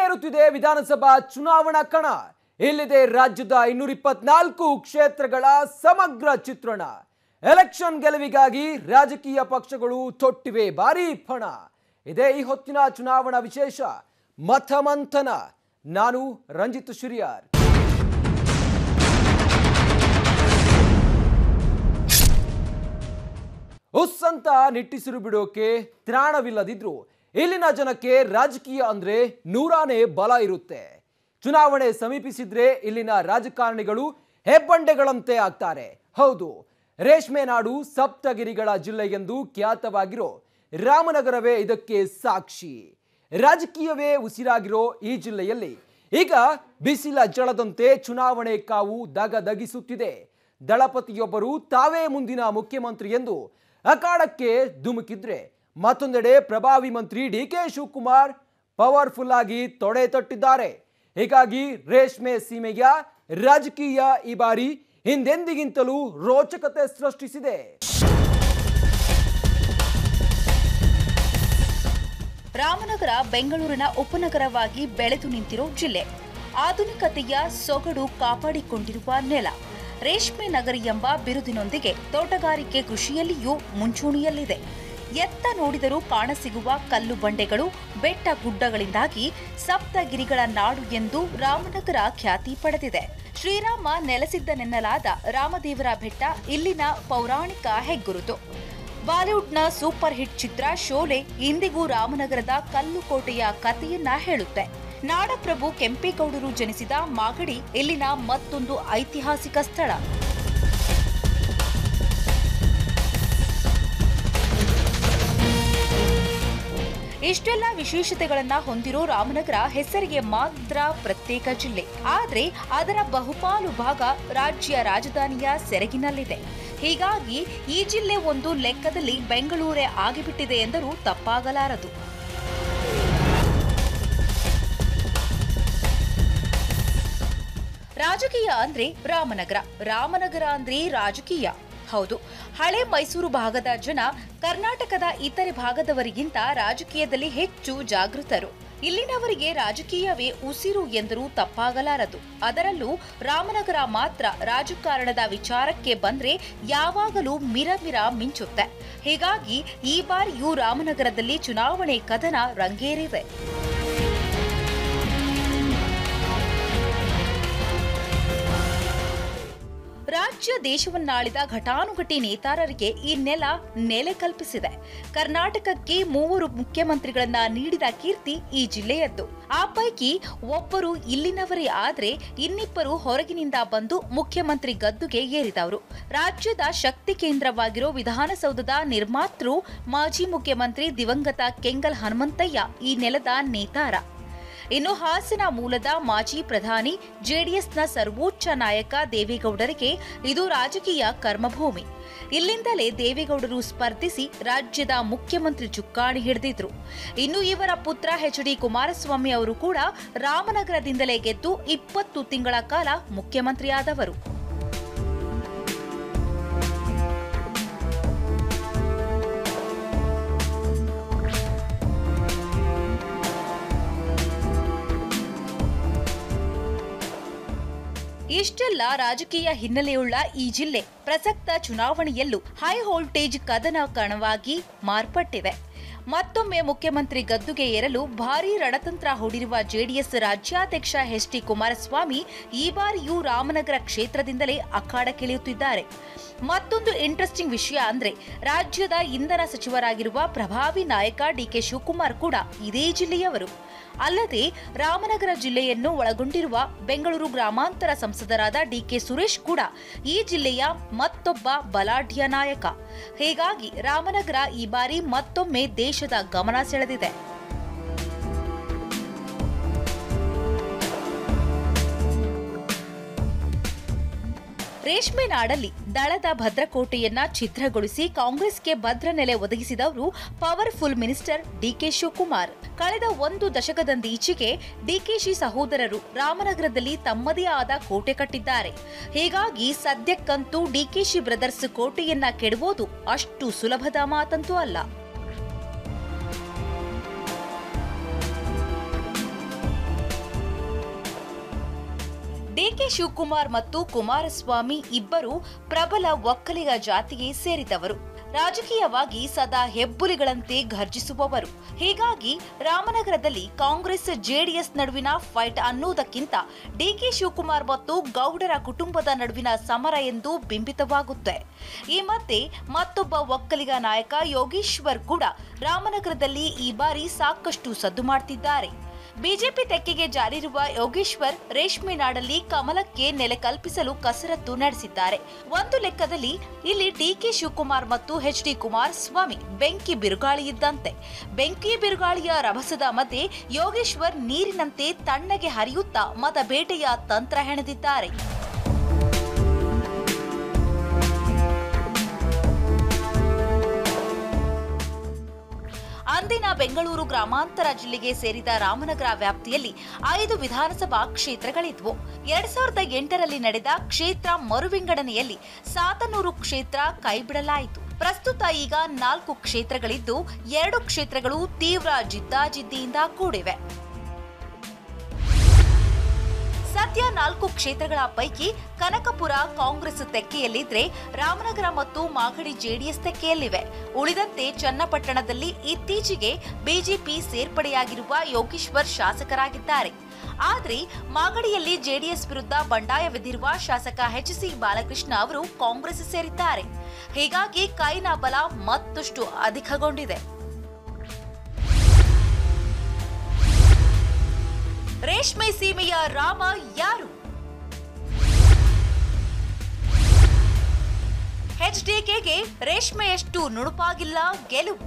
ರಂಗೇರುತ್ತಿದೆ ವಿಧಾನಸಭಾ ಚುನಾವಣಾ ಕಣ ಇಲ್ಲಿದೆ ರಾಜ್ಯದ ಇನ್ನೂರ ಇಪ್ಪತ್ನಾಲ್ಕು ಕ್ಷೇತ್ರಗಳ ಸಮಗ್ರ ಚಿತ್ರಣ ಎಲೆಕ್ಷನ್ ಗೆಲುವಿಗಾಗಿ ರಾಜಕೀಯ ಪಕ್ಷಗಳು ತೊಟ್ಟಿವೆ ಭಾರೀ ಪಣ ಇದೇ ಈ ಹೊತ್ತಿನ ಚುನಾವಣಾ ವಿಶೇಷ ಮಥಮಂಥನ ನಾನು ರಂಜಿತ್ ಶಿರಿಯಾರ್ ಉಸ್ಸಂತ ನಿಟ್ಟಿಸಿರು ಬಿಡೋಕೆ ತ್ರಾಣವಿಲ್ಲದಿದ್ರು ಇಲ್ಲಿನ ಜನಕ್ಕೆ ರಾಜಕೀಯ ಅಂದ್ರೆ ನೂರಾನೇ ಬಲ ಇರುತ್ತೆ ಚುನಾವಣೆ ಸಮೀಪಿಸಿದ್ರೆ ಇಲ್ಲಿನ ರಾಜಕಾರಣಿಗಳು ಹೆಬ್ಬಂಡೆಗಳಂತೆ ಆಗ್ತಾರೆ ಹೌದು ರೇಷ್ಮೆ ನಾಡು ಸಪ್ತಗಿರಿಗಳ ಜಿಲ್ಲೆ ಎಂದು ಖ್ಯಾತವಾಗಿರೋ ರಾಮನಗರವೇ ಇದಕ್ಕೆ ಸಾಕ್ಷಿ ರಾಜಕೀಯವೇ ಉಸಿರಾಗಿರೋ ಈ ಜಿಲ್ಲೆಯಲ್ಲಿ ಈಗ ಬಿಸಿಲ ಜಳದಂತೆ ಚುನಾವಣೆ ಕಾವು ದಗದಗಿಸುತ್ತಿದೆ ದಳಪತಿಯೊಬ್ಬರು ತಾವೇ ಮುಂದಿನ ಮುಖ್ಯಮಂತ್ರಿ ಎಂದು ಅಖಾಡಕ್ಕೆ ಧುಮುಕಿದ್ರೆ ಮತ್ತೊಂದೆಡೆ ಪ್ರಭಾವಿ ಮಂತ್ರಿ ಡಿ ಕೆ ಶಿವಕುಮಾರ್ ಪವರ್ಫುಲ್ ಆಗಿ ತೊಡೆ ತಟ್ಟಿದ್ದಾರೆ ಹೀಗಾಗಿ ರೇಷ್ಮೆ ಸೀಮೆಯ ರಾಜಕೀಯ ಈ ಬಾರಿ ಹಿಂದೆಂದಿಗಿಂತಲೂ ರೋಚಕತೆ ಸೃಷ್ಟಿಸಿದೆ ರಾಮನಗರ ಬೆಂಗಳೂರಿನ ಉಪನಗರವಾಗಿ ಬೆಳೆದು ನಿಂತಿರೋ ಜಿಲ್ಲೆ ಆಧುನಿಕತೆಯ ಸೊಗಡು ಕಾಪಾಡಿಕೊಂಡಿರುವ ನೆಲ ರೇಷ್ಮೆ ನಗರಿ ಎಂಬ ಬಿರುದಿನೊಂದಿಗೆ ತೋಟಗಾರಿಕೆ ಕೃಷಿಯಲ್ಲಿಯೂ ಮುಂಚೂಣಿಯಲ್ಲಿದೆ ಎತ್ತ ನೋಡಿದರೂ ಕಾಣಸಿಗುವ ಕಲ್ಲು ಬಂಡೆಗಳು ಬೆಟ್ಟ ಗುಡ್ಡಗಳಿಂದಾಗಿ ಸಪ್ತಗಿರಿಗಳ ನಾಡು ಎಂದು ರಾಮನಗರ ಖ್ಯಾತಿ ಪಡೆದಿದೆ ಶ್ರೀರಾಮ ನೆಲೆಸಿದ್ದನೆನ್ನಲಾದ ರಾಮದೇವರ ಬೆಟ್ಟ ಇಲ್ಲಿನ ಪೌರಾಣಿಕ ಹೆಗ್ಗುರುತು ಬಾಲಿವುಡ್ನ ಸೂಪರ್ ಹಿಟ್ ಚಿತ್ರ ಶೋಲೆ ಇಂದಿಗೂ ರಾಮನಗರದ ಕಲ್ಲುಕೋಟೆಯ ಕಥೆಯನ್ನ ಹೇಳುತ್ತೆ ನಾಡಪ್ರಭು ಕೆಂಪೇಗೌಡರು ಜನಿಸಿದ ಮಾಗಡಿ ಇಲ್ಲಿನ ಮತ್ತೊಂದು ಐತಿಹಾಸಿಕ ಸ್ಥಳ ಇಷ್ಟೆಲ್ಲ ವಿಶೇಷತೆಗಳನ್ನ ಹೊಂದಿರೋ ರಾಮನಗರ ಹೆಸರಿಗೆ ಮಾತ್ರ ಪ್ರತ್ಯೇಕ ಜಿಲ್ಲೆ ಆದ್ರೆ ಅದರ ಬಹುಪಾಲು ಭಾಗ ರಾಜ್ಯ ರಾಜಧಾನಿಯ ಸೆರಗಿನಲ್ಲಿದೆ ಹೀಗಾಗಿ ಈ ಜಿಲ್ಲೆ ಒಂದು ಲೆಕ್ಕದಲ್ಲಿ ಬೆಂಗಳೂರೇ ಆಗಿಬಿಟ್ಟಿದೆ ಎಂದರೂ ತಪ್ಪಾಗಲಾರದು ರಾಜಕೀಯ ಅಂದ್ರೆ ರಾಮನಗರ ರಾಮನಗರ ಅಂದ್ರೆ ರಾಜಕೀಯ ಹೌದು ಹಳೆ ಮೈಸೂರು ಭಾಗದ ಜನ ಕರ್ನಾಟಕದ ಇತರೆ ಭಾಗದವರಿಗಿಂತ ರಾಜಕೀಯದಲ್ಲಿ ಹೆಚ್ಚು ಜಾಗೃತರು ಇಲ್ಲಿನವರಿಗೆ ರಾಜಕೀಯವೇ ಉಸಿರು ಎಂದರೂ ತಪ್ಪಾಗಲಾರದು ಅದರಲ್ಲೂ ರಾಮನಗರ ಮಾತ್ರ ರಾಜಕಾರಣದ ವಿಚಾರಕ್ಕೆ ಬಂದ್ರೆ ಯಾವಾಗಲೂ ಮಿರಮಿರ ಮಿಂಚುತ್ತೆ ಹೀಗಾಗಿ ಈ ಬಾರಿಯೂ ರಾಮನಗರದಲ್ಲಿ ಚುನಾವಣೆ ಕದನ ರಂಗೇರಿದೆ ರಾಜ್ಯ ದೇಶವನ್ನಾಳಿದ ಘಟಾನುಘಟಿ ನೇತಾರರಿಗೆ ಈ ನೆಲ ನೆಲೆ ಕಲ್ಪಿಸಿದೆ ಕರ್ನಾಟಕಕ್ಕೆ ಮೂವರು ಮುಖ್ಯಮಂತ್ರಿಗಳನ್ನ ನೀಡಿದ ಕೀರ್ತಿ ಈ ಜಿಲ್ಲೆಯದ್ದು ಆ ಪೈಕಿ ಒಬ್ಬರು ಇಲ್ಲಿನವರೇ ಆದ್ರೆ ಇನ್ನಿಬ್ಬರು ಹೊರಗಿನಿಂದ ಬಂದು ಮುಖ್ಯಮಂತ್ರಿ ಗದ್ದುಗೆ ಏರಿದವರು ರಾಜ್ಯದ ಶಕ್ತಿ ಕೇಂದ್ರವಾಗಿರೋ ವಿಧಾನಸೌಧದ ನಿರ್ಮಾತೃ ಮಾಜಿ ಮುಖ್ಯಮಂತ್ರಿ ದಿವಂಗತ ಕೆಂಗಲ್ ಹನುಮಂತಯ್ಯ ಈ ನೆಲದ ನೇತಾರ ಇನ್ನು ಹಾಸನ ಮೂಲದ ಮಾಜಿ ಪ್ರಧಾನಿ ಜೆಡಿಎಸ್ನ ಸರ್ವೋಚ್ಚ ನಾಯಕ ದೇವೇಗೌಡರಿಗೆ ಇದು ರಾಜಕೀಯ ಕರ್ಮಭೂಮಿ ಇಲ್ಲಿಂದಲೇ ದೇವೇಗೌಡರು ಸ್ಪರ್ಧಿಸಿ ರಾಜ್ಯದ ಮುಖ್ಯಮಂತ್ರಿ ಚುಕ್ಕಾಣಿ ಹಿಡಿದಿದ್ರು ಇನ್ನು ಇವರ ಪುತ್ರ ಎಚ್ ಡಿ ಕುಮಾರಸ್ವಾಮಿ ಅವರು ಕೂಡ ರಾಮನಗರದಿಂದಲೇ ಗೆದ್ದು ಇಪ್ಪತ್ತು ತಿಂಗಳ ಕಾಲ ಮುಖ್ಯಮಂತ್ರಿಯಾದವರು ಇಷ್ಟೆಲ್ಲ ರಾಜಕೀಯ ಹಿನ್ನೆಲೆಯುಳ್ಳ ಈ ಜಿಲ್ಲೆ ಪ್ರಸಕ್ತ ಚುನಾವಣೆಯಲ್ಲೂ ಹೈ ವೋಲ್ಟೇಜ್ ಕದನ ಕಣವಾಗಿ ಮಾರ್ಪಟ್ಟಿದೆ ಮತ್ತೊಮ್ಮೆ ಮುಖ್ಯಮಂತ್ರಿ ಗದ್ದುಗೆ ಏರಲು ಭಾರೀ ರಣತಂತ್ರ ಹೂಡಿರುವ ಜೆಡಿಎಸ್ ರಾಜ್ಯಾಧ್ಯಕ್ಷ ಎಚ್ ಡಿ ಕುಮಾರಸ್ವಾಮಿ ಈ ಬಾರಿಯೂ ರಾಮನಗರ ಕ್ಷೇತ್ರದಿಂದಲೇ ಅಖಾಡಕ್ಕಿಳಿಯುತ್ತಿದ್ದಾರೆ ಮತ್ತೊಂದು ಇಂಟ್ರೆಸ್ಟಿಂಗ್ ವಿಷಯ ಅಂದ್ರೆ ರಾಜ್ಯದ ಇಂಧನ ಸಚಿವರಾಗಿರುವ ಪ್ರಭಾವಿ ನಾಯಕ ಡಿಕೆ ಶಿವಕುಮಾರ್ ಕೂಡ ಇದೇ ಜಿಲ್ಲೆಯವರು ಅಲ್ಲದೆ ರಾಮನಗರ ಜಿಲ್ಲೆಯನ್ನು ಒಳಗೊಂಡಿರುವ ಬೆಂಗಳೂರು ಗ್ರಾಮಾಂತರ ಸಂಸದರಾದ ಡಿಕೆ ಸುರೇಶ್ ಕೂಡ ಈ ಜಿಲ್ಲೆಯ ಮತ್ತೊಬ್ಬ ಬಲಾಢ್ಯ ನಾಯಕ ಹೀಗಾಗಿ ರಾಮನಗರ ಈ ಬಾರಿ ಮತ್ತೊಮ್ಮೆ ದೇಶದ ಗಮನ ಸೆಳೆದಿದೆ ರೇಷ್ಮೆ ನಾಡಲ್ಲಿ ದಳದ ಭದ್ರಕೋಟೆಯನ್ನ ಛಿದ್ರಗೊಳಿಸಿ ಕಾಂಗ್ರೆಸ್ಗೆ ಭದ್ರ ನೆಲೆ ಒದಗಿಸಿದವರು ಪವರ್ಫುಲ್ ಮಿನಿಸ್ಟರ್ ಡಿಕೆ ಶಿವಕುಮಾರ್ ಕಳೆದ ಒಂದು ದಶಕದಂದೀಚೆಗೆ ಡಿಕೆಶಿ ಸಹೋದರರು ರಾಮನಗರದಲ್ಲಿ ತಮ್ಮದೇ ಆದ ಕೋಟೆ ಕಟ್ಟಿದ್ದಾರೆ ಹೀಗಾಗಿ ಸದ್ಯಕ್ಕಂತೂ ಡಿಕೆಶಿ ಬ್ರದರ್ಸ್ ಕೋಟೆಯನ್ನ ಕೆಡವೋದು ಅಷ್ಟು ಸುಲಭದ ಮಾತಂತೂ ಅಲ್ಲ ಡಿಕೆ ಶಿವಕುಮಾರ್ ಮತ್ತು ಕುಮಾರಸ್ವಾಮಿ ಇಬ್ಬರು ಪ್ರಬಲ ಒಕ್ಕಲಿಗ ಜಾತಿಗೆ ಸೇರಿದವರು ರಾಜಕೀಯವಾಗಿ ಸದಾ ಹೆಬ್ಬುಲಿಗಳಂತೆ ಘರ್ಜಿಸುವವರು ಹೀಗಾಗಿ ರಾಮನಗರದಲ್ಲಿ ಕಾಂಗ್ರೆಸ್ ಜೆಡಿಎಸ್ ನಡುವಿನ ಫೈಟ್ ಅನ್ನುವುದಕ್ಕಿಂತ ಡಿಕೆ ಶಿವಕುಮಾರ್ ಮತ್ತು ಗೌಡರ ಕುಟುಂಬದ ನಡುವಿನ ಸಮರ ಎಂದು ಬಿಂಬಿತವಾಗುತ್ತೆ ಈ ಮಧ್ಯೆ ಮತ್ತೊಬ್ಬ ಒಕ್ಕಲಿಗ ನಾಯಕ ಯೋಗೇಶ್ವರ್ ಕೂಡ ರಾಮನಗರದಲ್ಲಿ ಈ ಬಾರಿ ಸಾಕಷ್ಟು ಸದ್ದು ಮಾಡ್ತಿದ್ದಾರೆ ಬಿಜೆಪಿ ತೆಕ್ಕೆಗೆ ಜಾರಿರುವ ಯೋಗೇಶ್ವರ್ ರೇಷ್ಮೆ ನಾಡಲ್ಲಿ ಕಮಲಕ್ಕೆ ನೆಲೆ ಕಲ್ಪಿಸಲು ಕಸರತ್ತು ನಡೆಸಿದ್ದಾರೆ ಒಂದು ಲೆಕ್ಕದಲ್ಲಿ ಇಲ್ಲಿ ಡಿಕೆ ಶಿವಕುಮಾರ್ ಮತ್ತು ಎಚ್ ಡಿ ಕುಮಾರಸ್ವಾಮಿ ಬೆಂಕಿ ಬಿರುಗಾಳಿ ಇದ್ದಂತೆ ಬೆಂಕಿ ಬಿರುಗಾಳಿಯ ರಭಸದ ಮಧ್ಯೆ ಯೋಗೇಶ್ವರ್ ನೀರಿನಂತೆ ತಣ್ಣಗೆ ಹರಿಯುತ್ತಾ ಮತಬೇಟೆಯ ತಂತ್ರ ಹೆಣೆದಿದ್ದಾರೆ ಅಂದಿನ ಬೆಂಗಳೂರು ಗ್ರಾಮಾಂತರ ಜಿಲ್ಲೆಗೆ ಸೇರಿದ ರಾಮನಗರ ವ್ಯಾಪ್ತಿಯಲ್ಲಿ ಐದು ವಿಧಾನಸಭಾ ಕ್ಷೇತ್ರಗಳಿದ್ವು ಎರಡ್ ಸಾವಿರದ ಎಂಟರಲ್ಲಿ ನಡೆದ ಕ್ಷೇತ್ರ ಮರುವಿಂಗಡಣೆಯಲ್ಲಿ ಸಾತನೂರು ಕ್ಷೇತ್ರ ಕೈಬಿಡಲಾಯಿತು ಪ್ರಸ್ತುತ ಈಗ ನಾಲ್ಕು ಕ್ಷೇತ್ರಗಳಿದ್ದು ಎರಡು ಕ್ಷೇತ್ರಗಳು ತೀವ್ರ ಜಿದ್ದಾಜಿದ್ದಿಯಿಂದ ಕೂಡಿವೆ ಸದ್ಯ ನಾಲ್ಕು ಕ್ಷೇತ್ರಗಳ ಪೈಕಿ ಕನಕಪುರ ಕಾಂಗ್ರೆಸ್ ತೆಕ್ಕೆಯಲ್ಲಿದ್ರೆ ರಾಮನಗರ ಮತ್ತು ಮಾಗಡಿ ಜೆಡಿಎಸ್ ತೆಕ್ಕೆಯಲ್ಲಿವೆ ಉಳಿದಂತೆ ಚನ್ನಪಟ್ಟಣದಲ್ಲಿ ಇತ್ತೀಚೆಗೆ ಬಿಜೆಪಿ ಸೇರ್ಪಡೆಯಾಗಿರುವ ಯೋಗೇಶ್ವರ್ ಶಾಸಕರಾಗಿದ್ದಾರೆ ಆದ್ರೆ ಮಾಗಡಿಯಲ್ಲಿ ಜೆಡಿಎಸ್ ವಿರುದ್ಧ ಬಂಡಾಯವೆದ್ದಿರುವ ಶಾಸಕ ಎಚ್ ಸಿ ಬಾಲಕೃಷ್ಣ ಅವರು ಕಾಂಗ್ರೆಸ್ ಸೇರಿದ್ದಾರೆ ಹೀಗಾಗಿ ಕೈನ ಬಲ ಮತ್ತಷ್ಟು ಅಧಿಕಗೊಂಡಿದೆ ರೇಷ್ಮೆ ಸೀಮೆಯ ರಾಮ ಯಾರು ಎಚ್ಡಿಕೆಗೆ ರೇಷ್ಮೆಯಷ್ಟು ನುಣುಪಾಗಿಲ್ಲ ಗೆಲುವು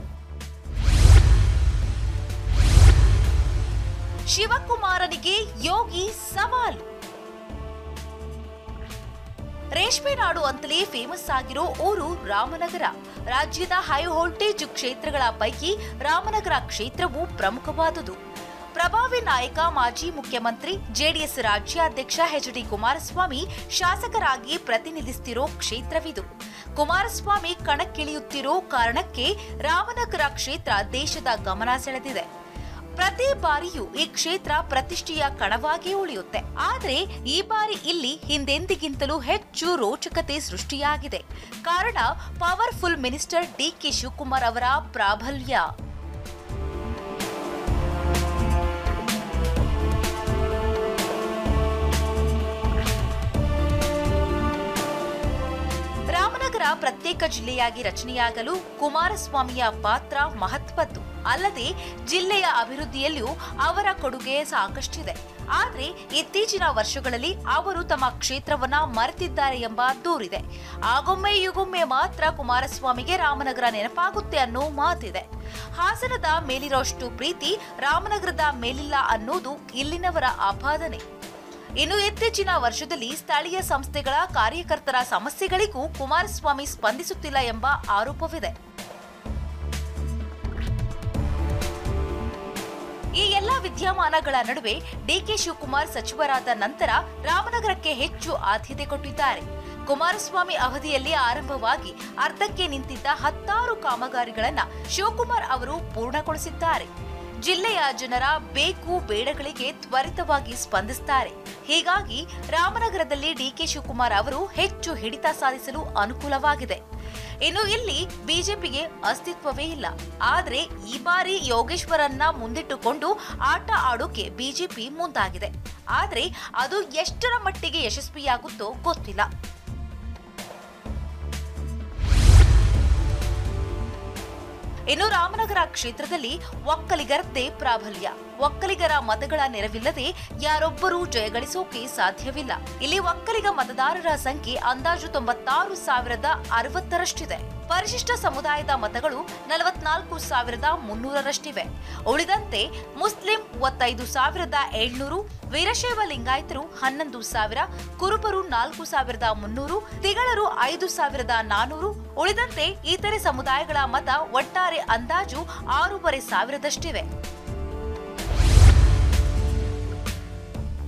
ಶಿವಕುಮಾರನಿಗೆ ಯೋಗಿ ಸವಾಲು ರೇಷ್ಮೆ ನಾಡು ಅಂತಲೇ ಫೇಮಸ್ ಆಗಿರೋ ಊರು ರಾಮನಗರ ರಾಜ್ಯದ ಹೈ ವೋಲ್ಟೇಜ್ ಕ್ಷೇತ್ರಗಳ ಪೈಕಿ ರಾಮನಗರ ಕ್ಷೇತ್ರವು ಪ್ರಮುಖವಾದುದು ಪ್ರಭಾವಿ ನಾಯಕ ಮಾಜಿ ಮುಖ್ಯಮಂತ್ರಿ ಜೆಡಿಎಸ್ ರಾಜ್ಯಾಧ್ಯಕ್ಷ ಎಚ್ ಡಿ ಕುಮಾರಸ್ವಾಮಿ ಶಾಸಕರಾಗಿ ಪ್ರತಿನಿಧಿಸುತ್ತಿರೋ ಕ್ಷೇತ್ರವಿದು ಕುಮಾರಸ್ವಾಮಿ ಕಣಕ್ಕಿಳಿಯುತ್ತಿರೋ ಕಾರಣಕ್ಕೆ ರಾಮನಗರ ಕ್ಷೇತ್ರ ದೇಶದ ಗಮನ ಸೆಳೆದಿದೆ ಪ್ರತಿ ಬಾರಿಯೂ ಈ ಕ್ಷೇತ್ರ ಪ್ರತಿಷ್ಠೆಯ ಕಣವಾಗಿ ಉಳಿಯುತ್ತೆ ಆದ್ರೆ ಈ ಬಾರಿ ಇಲ್ಲಿ ಹಿಂದೆಂದಿಗಿಂತಲೂ ಹೆಚ್ಚು ರೋಚಕತೆ ಸೃಷ್ಟಿಯಾಗಿದೆ ಕಾರಣ ಪವರ್ಫುಲ್ ಮಿನಿಸ್ಟರ್ ಡಿಕೆ ಶಿವಕುಮಾರ್ ಅವರ ಪ್ರಾಬಲ್ಯ ರಾಮನಗರ ಪ್ರತ್ಯೇಕ ಜಿಲ್ಲೆಯಾಗಿ ರಚನೆಯಾಗಲು ಕುಮಾರಸ್ವಾಮಿಯ ಪಾತ್ರ ಮಹತ್ವದ್ದು ಅಲ್ಲದೆ ಜಿಲ್ಲೆಯ ಅಭಿವೃದ್ಧಿಯಲ್ಲೂ ಅವರ ಕೊಡುಗೆ ಸಾಕಷ್ಟಿದೆ ಆದ್ರೆ ಇತ್ತೀಚಿನ ವರ್ಷಗಳಲ್ಲಿ ಅವರು ತಮ್ಮ ಕ್ಷೇತ್ರವನ್ನ ಮರೆತಿದ್ದಾರೆ ಎಂಬ ದೂರಿದೆ ಆಗೊಮ್ಮೆ ಈಗೊಮ್ಮೆ ಮಾತ್ರ ಕುಮಾರಸ್ವಾಮಿಗೆ ರಾಮನಗರ ನೆನಪಾಗುತ್ತೆ ಅನ್ನೋ ಮಾತಿದೆ ಹಾಸನದ ಮೇಲಿರೋಷ್ಟು ಪ್ರೀತಿ ರಾಮನಗರದ ಮೇಲಿಲ್ಲ ಅನ್ನೋದು ಇಲ್ಲಿನವರ ಆಪಾದನೆ ಇನ್ನು ಇತ್ತೀಚಿನ ವರ್ಷದಲ್ಲಿ ಸ್ಥಳೀಯ ಸಂಸ್ಥೆಗಳ ಕಾರ್ಯಕರ್ತರ ಸಮಸ್ಯೆಗಳಿಗೂ ಕುಮಾರಸ್ವಾಮಿ ಸ್ಪಂದಿಸುತ್ತಿಲ್ಲ ಎಂಬ ಆರೋಪವಿದೆ ಈ ಎಲ್ಲಾ ವಿದ್ಯಮಾನಗಳ ನಡುವೆ ಡಿಕೆ ಶಿವಕುಮಾರ್ ಸಚಿವರಾದ ನಂತರ ರಾಮನಗರಕ್ಕೆ ಹೆಚ್ಚು ಆದ್ಯತೆ ಕೊಟ್ಟಿದ್ದಾರೆ ಕುಮಾರಸ್ವಾಮಿ ಅವಧಿಯಲ್ಲಿ ಆರಂಭವಾಗಿ ಅರ್ಧಕ್ಕೆ ನಿಂತಿದ್ದ ಹತ್ತಾರು ಕಾಮಗಾರಿಗಳನ್ನ ಶಿವಕುಮಾರ್ ಅವರು ಪೂರ್ಣಗೊಳಿಸಿದ್ದಾರೆ ಜಿಲ್ಲೆಯ ಜನರ ಬೇಕು ಬೇಡಗಳಿಗೆ ತ್ವರಿತವಾಗಿ ಸ್ಪಂದಿಸುತ್ತಾರೆ ಹೀಗಾಗಿ ರಾಮನಗರದಲ್ಲಿ ಡಿಕೆ ಶಿವಕುಮಾರ್ ಅವರು ಹೆಚ್ಚು ಹಿಡಿತ ಸಾಧಿಸಲು ಅನುಕೂಲವಾಗಿದೆ ಇನ್ನು ಇಲ್ಲಿ ಬಿಜೆಪಿಗೆ ಅಸ್ತಿತ್ವವೇ ಇಲ್ಲ ಆದ್ರೆ ಈ ಬಾರಿ ಯೋಗೇಶ್ವರನ್ನ ಮುಂದಿಟ್ಟುಕೊಂಡು ಆಟ ಆಡೋಕೆ ಬಿಜೆಪಿ ಮುಂದಾಗಿದೆ ಆದ್ರೆ ಅದು ಎಷ್ಟರ ಮಟ್ಟಿಗೆ ಯಶಸ್ವಿಯಾಗುತ್ತೋ ಗೊತ್ತಿಲ್ಲ ಇನ್ನು ರಾಮನಗರ ಕ್ಷೇತ್ರದಲ್ಲಿ ಒಕ್ಕಲಿಗರದ್ದೇ ಪ್ರಾಬಲ್ಯ ಒಕ್ಕಲಿಗರ ಮತಗಳ ನೆರವಿಲ್ಲದೆ ಯಾರೊಬ್ಬರೂ ಜಯಗಳಿಸೋಕೆ ಸಾಧ್ಯವಿಲ್ಲ ಇಲ್ಲಿ ಒಕ್ಕಲಿಗ ಮತದಾರರ ಸಂಖ್ಯೆ ಅಂದಾಜು ತೊಂಬತ್ತಾರು ಸಾವಿರದ ಅರವತ್ತರಷ್ಟಿದೆ ಪರಿಶಿಷ್ಟ ಸಮುದಾಯದ ಮತಗಳು ನಲವತ್ನಾಲ್ಕು ಸಾವಿರದ ಮುನ್ನೂರರಷ್ಟಿವೆ ಉಳಿದಂತೆ ಮುಸ್ಲಿಂ ಮೂವತ್ತೈದು ಸಾವಿರದ ಏಳ್ನೂರು ವೀರಶೈವ ಲಿಂಗಾಯತರು ಹನ್ನೊಂದು ಸಾವಿರ ಕುರುಬರು ನಾಲ್ಕು ಸಾವಿರದ ಮುನ್ನೂರು ತಿಗಳರು ಐದು ಸಾವಿರದ ನಾನೂರು ಉಳಿದಂತೆ ಇತರೆ ಸಮುದಾಯಗಳ ಮತ ಒಟ್ಟಾರೆ ಅಂದಾಜು ಆರೂವರೆ ಸಾವಿರದಷ್ಟಿವೆ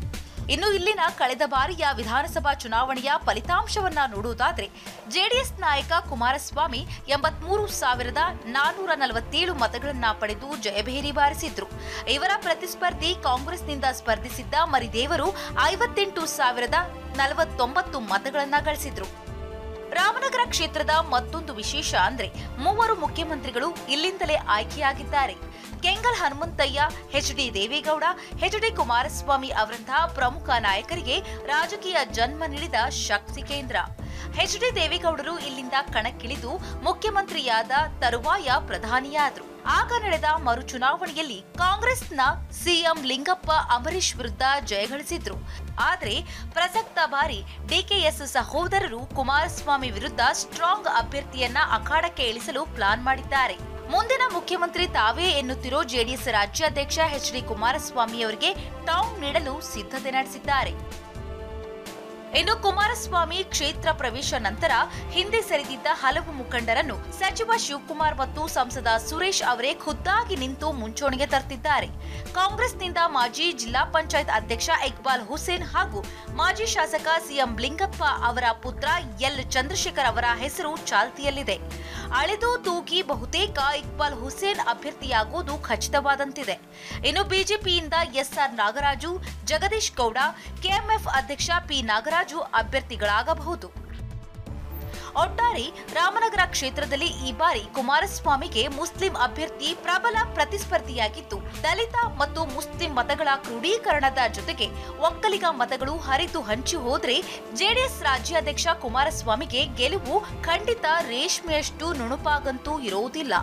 ಇನ್ನು ಇಲ್ಲಿನ ಕಳೆದ ಬಾರಿಯ ವಿಧಾನಸಭಾ ಚುನಾವಣೆಯ ಫಲಿತಾಂಶವನ್ನ ನೋಡುವುದಾದ್ರೆ ಜೆಡಿಎಸ್ ನಾಯಕ ಕುಮಾರಸ್ವಾಮಿ ಎಂಬತ್ಮೂರು ಸಾವಿರದ ನಾನ್ನೂರ ನಲವತ್ತೇಳು ಮತಗಳನ್ನ ಪಡೆದು ಜಯಭೇರಿ ಬಾರಿಸಿದ್ರು ಇವರ ಪ್ರತಿಸ್ಪರ್ಧಿ ಕಾಂಗ್ರೆಸ್ನಿಂದ ಸ್ಪರ್ಧಿಸಿದ್ದ ಮರಿದೇವರು ಐವತ್ತೆಂಟು ಸಾವಿರದ ನಲವತ್ತೊಂಬತ್ತು ಮತಗಳನ್ನ ಗಳಿಸಿದ್ರು ರಾಮನಗರ ಕ್ಷೇತ್ರದ ಮತ್ತೊಂದು ವಿಶೇಷ ಅಂದ್ರೆ ಮೂವರು ಮುಖ್ಯಮಂತ್ರಿಗಳು ಇಲ್ಲಿಂದಲೇ ಆಯ್ಕೆಯಾಗಿದ್ದಾರೆ Kengal Hanumanthaiah H D Deve Gowda H D Kumaraswamy ಅವರಂತಹ ಪ್ರಮುಖ ನಾಯಕರಿಗೆ ರಾಜಕೀಯ ಜನ್ಮ ನೀಡಿದ ಶಕ್ತಿ ಕೇಂದ್ರ ಎಚ್ ಡಿ ದೇವೇಗೌಡರು ಇಲ್ಲಿಂದ ಕಣಕ್ಕಿಳಿದು ಮುಖ್ಯಮಂತ್ರಿಯಾದ ತರುವಾಯ ಪ್ರಧಾನಿಯಾದರು ಆಗ ನಡೆದ ಮರು ಚುನಾವಣೆಯಲ್ಲಿ ಕಾಂಗ್ರೆಸ್ನ ಸಿಎಂ ಲಿಂಗಪ್ಪ ಅಂಬರೀಶ್ ವಿರುದ್ಧ ಜಯಗಳಿಸಿದ್ರು ಆದ್ರೆ ಪ್ರಸಕ್ತ ಬಾರಿ ಡಿಕೆಎಸ್ ಸಹೋದರರು ಕುಮಾರಸ್ವಾಮಿ ವಿರುದ್ಧ ಸ್ಟ್ರಾಂಗ್ ಅಭ್ಯರ್ಥಿಯನ್ನ ಅಖಾಡಕ್ಕೆ ಇಳಿಸಲು ಪ್ಲಾನ್ ಮಾಡಿದ್ದಾರೆ ಮುಂದಿನ ಮುಖ್ಯಮಂತ್ರಿ ತಾವೇ ಎನ್ನುತ್ತಿರೋ ಜೆಡಿಎಸ್ ರಾಜ್ಯಾಧ್ಯಕ್ಷ ಎಚ್ ಡಿ ಕುಮಾರಸ್ವಾಮಿ ಅವರಿಗೆ ಟಾಂಗ್ ನೀಡಲು ಸಿದ್ಧತೆ ನಡೆಸಿದ್ದಾರೆ ಇನ್ನು ಕುಮಾರಸ್ವಾಮಿ ಕ್ಷೇತ್ರ ಪ್ರವೇಶ ನಂತರ ಹಿಂದೆ ಸರಿದಿದ್ದ ಹಲವು ಮುಖಂಡರನ್ನು ಸಚಿವ ಶಿವಕುಮಾರ್ ಮತ್ತು ಸಂಸದ ಸುರೇಶ್ ಅವರೇ ಖುದ್ದಾಗಿ ನಿಂತು ಮುಂಚೂಣಿಗೆ ತರ್ತಿದ್ದಾರೆ ಕಾಂಗ್ರೆಸ್ನಿಂದ ಮಾಜಿ ಜಿಲ್ಲಾ ಪಂಚಾಯತ್ ಅಧ್ಯಕ್ಷ ಇಕ್ಬಾಲ್ ಹುಸೇನ್ ಹಾಗೂ ಮಾಜಿ ಶಾಸಕ ಸಿಎಂ ಲಿಂಗಪ್ಪ ಅವರ ಪುತ್ರ ಎಲ್ ಚಂದ್ರಶೇಖರ್ ಅವರ ಹೆಸರು ಚಾಲ್ತಿಯಲ್ಲಿದೆ ಅಳೆದು ತೂಗಿ ಬಹುತೇಕ ಇಕ್ಬಾಲ್ ಹುಸೇನ್ ಅಭ್ಯರ್ಥಿಯಾಗುವುದು ಖಚಿತವಾದಂತಿದೆ ಇನ್ನು ಬಿಜೆಪಿಯಿಂದ ಎಸ್ಆರ್ ನಾಗರಾಜು ಜಗದೀಶ್ ಗೌಡ ಕೆಎಂಎಫ್ ಅಧ್ಯಕ್ಷ ಪಿ ನಾಗರಾಜು ಅಭ್ಯರ್ಥಿಗಳಾಗಬಹುದು ಒಟ್ಟಾರೆ ರಾಮನಗರ ಕ್ಷೇತ್ರದಲ್ಲಿ ಈ ಬಾರಿ ಕುಮಾರಸ್ವಾಮಿಗೆ ಮುಸ್ಲಿಂ ಅಭ್ಯರ್ಥಿ ಪ್ರಬಲ ಪ್ರತಿಸ್ಪರ್ಧಿಯಾಗಿದ್ದು ದಲಿತ ಮತ್ತು ಮುಸ್ಲಿಂ ಮತಗಳ ಕ್ರೋಢೀಕರಣದ ಜೊತೆಗೆ ಒಕ್ಕಲಿಗ ಮತಗಳು ಹರಿದು ಹಂಚಿ ಹೋದ್ರೆ ಜೆಡಿಎಸ್ ರಾಜ್ಯಾಧ್ಯಕ್ಷ ಕುಮಾರಸ್ವಾಮಿಗೆ ಗೆಲುವು ಖಂಡಿತ ರೇಷ್ಮೆಯಷ್ಟು ನುಣುಪಾಗಂತೂ ಇರುವುದಿಲ್ಲ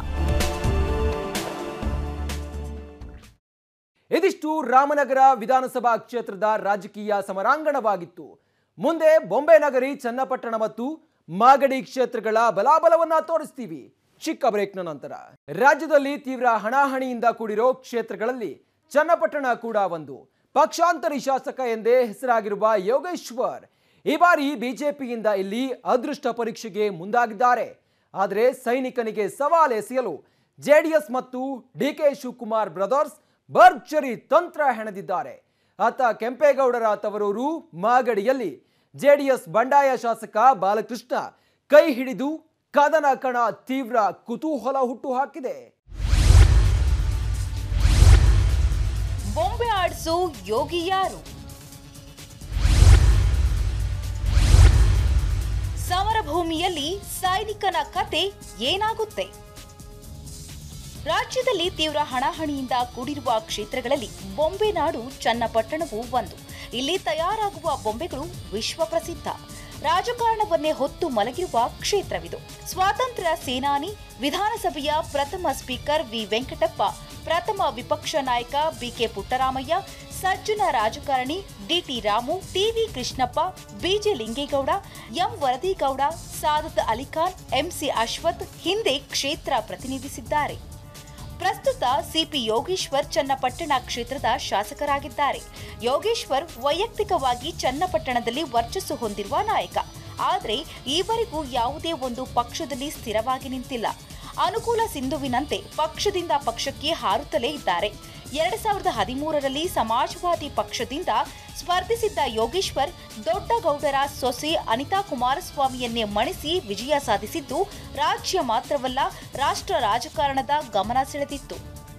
ಇದಿಷ್ಟು ರಾಮನಗರ ವಿಧಾನಸಭಾ ಕ್ಷೇತ್ರದ ರಾಜಕೀಯ ಸಮರಾಂಗಣವಾಗಿತ್ತು ಮುಂದೆ ಬೊಂಬೆ ನಗರಿ ಚನ್ನಪಟ್ಟಣ ಮತ್ತು ಮಾಗಡಿ ಕ್ಷೇತ್ರಗಳ ಬಲಾಬಲವನ್ನ ತೋರಿಸ್ತೀವಿ ಚಿಕ್ಕ ಬ್ರೇಕ್ನ ನಂತರ ರಾಜ್ಯದಲ್ಲಿ ತೀವ್ರ ಹಣಾಹಣಿಯಿಂದ ಕೂಡಿರೋ ಕ್ಷೇತ್ರಗಳಲ್ಲಿ ಚನ್ನಪಟ್ಟಣ ಕೂಡ ಒಂದು ಪಕ್ಷಾಂತರಿ ಶಾಸಕ ಎಂದೇ ಹೆಸರಾಗಿರುವ ಯೋಗೇಶ್ವರ್ ಈ ಬಾರಿ ಬಿಜೆಪಿಯಿಂದ ಇಲ್ಲಿ ಅದೃಷ್ಟ ಪರೀಕ್ಷೆಗೆ ಮುಂದಾಗಿದ್ದಾರೆ ಆದರೆ ಸೈನಿಕನಿಗೆ ಸವಾಲ್ ಎಸೆಯಲು ಜೆಡಿಎಸ್ ಮತ್ತು ಡಿಕೆ ಶಿವಕುಮಾರ್ ಬ್ರದರ್ಸ್ ಭರ್ಜರಿ ತಂತ್ರ ಹೆಣೆದಿದ್ದಾರೆ ಆತ ಕೆಂಪೇಗೌಡರ ತವರೂರು ಮಾಗಡಿಯಲ್ಲಿ ಜೆಡಿಎಸ್ ಬಂಡಾಯ ಶಾಸಕ ಬಾಲಕೃಷ್ಣ ಕೈ ಹಿಡಿದು ಕದನ ಕಣ ತೀವ್ರ ಕುತೂಹಲ ಹುಟ್ಟು ಹಾಕಿದೆ ಬೊಂಬೆ ಆಡಿಸು ಯೋಗಿ ಯಾರು ಸಮರಭೂಮಿಯಲ್ಲಿ ಸೈನಿಕನ ಕತೆ ಏನಾಗುತ್ತೆ ರಾಜ್ಯದಲ್ಲಿ ತೀವ್ರ ಹಣಾಹಣಿಯಿಂದ ಕೂಡಿರುವ ಕ್ಷೇತ್ರಗಳಲ್ಲಿ ಬೊಂಬೆ ನಾಡು ಚನ್ನಪಟ್ಟಣವು ಒಂದು ಇಲ್ಲಿ ತಯಾರಾಗುವ ಬೊಂಬೆಗಳು ವಿಶ್ವ ಪ್ರಸಿದ್ಧ ರಾಜಕಾರಣವನ್ನೇ ಹೊತ್ತು ಮಲಗಿರುವ ಕ್ಷೇತ್ರವಿದು ಸ್ವಾತಂತ್ರ್ಯ ಸೇನಾನಿ ವಿಧಾನಸಭೆಯ ಪ್ರಥಮ ಸ್ಪೀಕರ್ ವಿ ವೆಂಕಟಪ್ಪ ಪ್ರಥಮ ವಿಪಕ್ಷ ನಾಯಕ ಬಿಕೆ ಪುಟ್ಟರಾಮಯ್ಯ ಸಜ್ಜನ ರಾಜಕಾರಣಿ DT Ramu TV Krishnappa BJ Lingegowda M Varadigowda Sadat Ali Khan MC Ashwath ಹಿಂದೆ ಕ್ಷೇತ್ರ ಪ್ರತಿನಿಧಿಸಿದ್ದಾರೆ ಪ್ರಸ್ತುತ ಸಿಪಿ ಯೋಗೇಶ್ವರ್ ಚನ್ನಪಟ್ಟಣ ಕ್ಷೇತ್ರದ ಶಾಸಕರಾಗಿದ್ದಾರೆ ಯೋಗೇಶ್ವರ್ ವೈಯಕ್ತಿಕವಾಗಿ ಚನ್ನಪಟ್ಟಣದಲ್ಲಿ ವರ್ಚಸ್ಸು ಹೊಂದಿರುವ ನಾಯಕ ಆದರೆ ಈವರೆಗೂ ಯಾವುದೇ ಒಂದು ಪಕ್ಷದಲ್ಲಿ ಸ್ಥಿರವಾಗಿ ನಿಂತಿಲ್ಲ ಅನುಕೂಲ ಸಿಂಧುವಿನಂತೆ ಪಕ್ಷದಿಂದ ಪಕ್ಷಕ್ಕೆ ಹಾರುತ್ತಲೇ ಇದ್ದಾರೆ ಎರಡ್ ಸಾವಿರದ ಹದಿಮೂರರಲ್ಲಿ ಸಮಾಜವಾದಿ ಪಕ್ಷದಿಂದ ಸ್ಪರ್ಧಿಸಿದ್ದ ಯೋಗೇಶ್ವರ್ ದೊಡ್ಡಗೌಡರ ಸೊಸೆ ಅನಿತಾ ಕುಮಾರಸ್ವಾಮಿಯನ್ನೇ ಮಣಿಸಿ ವಿಜಯ ಸಾಧಿಸಿದ್ದು ರಾಜ್ಯ ಮಾತ್ರವಲ್ಲ ರಾಷ್ಟ್ರ ರಾಜಕಾರಣದ ಗಮನ ಸೆಳೆದಿತ್ತು